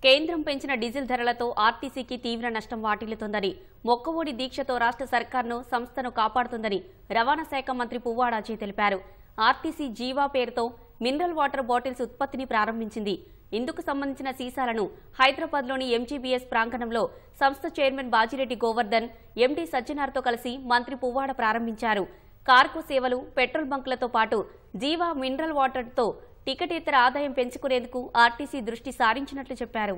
కేంద్రం పెంచిన డీజిల్ ధరలతో ఆర్టీసీకి తీవ్ర నష్టం వాటిల్లుతుందని మొక్కవోడి దీక్షతో రాష్ట్ర సర్కార్ను సంస్థను కాపాడుతుందని రవాణా శాఖ మంత్రి పువ్వాడ అజయ్ తెలిపారు ఆర్టీసీ జీవా పేరుతో మినరల్ వాటర్ బాటిల్స్ ఉత్పత్తిని ప్రారంభించింది ఇందుకు సంబంధించిన సీసాలను హైదరాబాద్లోని ఎంజీబీఎస్ ప్రాంగణంలో సంస్థ చైర్మన్ బాజిరెడ్డి గోవర్ధన్ ఎండీ సజ్జనార్తో కలిసి మంత్రి పువ్వాడ ప్రారంభించారు కార్గో సేవలు పెట్రోల్ బంకులతో పాటు జీవా మినరల్ వాటర్తో టికెటేతర ఆదాయం పెంచుకునేందుకు ఆర్టీసీ దృష్టి సారించినట్లు చెప్పారు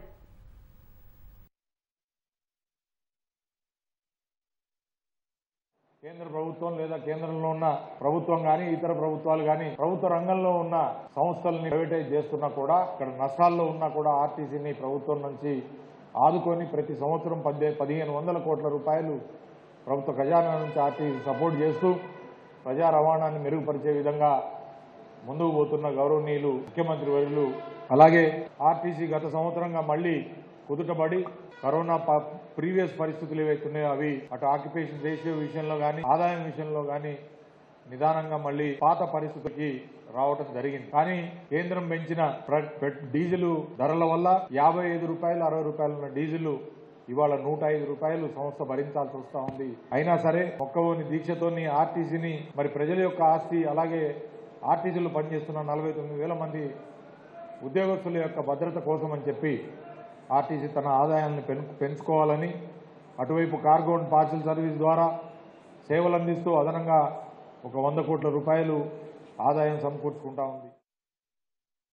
కేంద్ర ప్రభుత్వం లేదా కేంద్రంలో ఉన్న ప్రభుత్వం కానీ ఇతర ప్రభుత్వాలు కానీ ప్రభుత్వ రంగంలో ఉన్న సంస్థల్ని ప్రైవేటైజ్ చేస్తున్నా కూడా ఇక్కడ నష్టాల్లో ఉన్నా కూడా ఆర్టీసీని ప్రభుత్వం నుంచి ఆదుకొని ప్రతి సంవత్సరం పద్దె పదిహేను వందల కోట్ల రూపాయలు ప్రభుత్వ ఖజానా నుంచి ఆర్టీసీ సపోర్ట్ చేస్తూ ప్రజా రవాణాన్ని మెరుగుపరిచే విధంగా ముందుకు పోతున్న గౌరవనీయులు ముఖ్యమంత్రి వర్యులు అలాగే ఆర్టీసీ గత సంవత్సరంగా మళ్ళీ కుదుటబడి కరోనా ప్రీవియస్ పరిస్థితులు ఏవైతున్నాయో అవి అటు ఆక్యుపేషన్ రేషియో విషయంలో కానీ ఆదాయం విషయంలో కానీ నిదానంగా మళ్ళీ పాత పరిస్థితికి రావటం జరిగింది కానీ కేంద్రం పెంచిన ప్ర- పెట్- డీజిల్ ధరల వల్ల యాభై ఐదు రూపాయలు అరవై రూపాయలు ఉన్న డీజిల్ ఇవాళ నూట ఐదు రూపాయలు సంస్థ భరించాల్సి వస్తా ఉంది అయినా సరే మొక్కవోని దీక్షతోని ఆర్టీసీని మరి ప్రజల యొక్క ఆస్తి అలాగే ఆర్టీసీలో పనిచేస్తున్న నలభై తొమ్మిది వేల మంది ఉద్యోగస్తుల యొక్క భద్రత కోసం అని చెప్పి ఆర్టీసీ తన ఆదాయాన్ని పెం- పెంచుకోవాలని అటువైపు కార్గో అండ్ పార్సల్ సర్వీస్ ద్వారా సేవలు అందిస్తూ అదనంగా ఒక వంద కోట్ల రూపాయలు ఆదాయం సమకూర్చుకుంటా ఉంది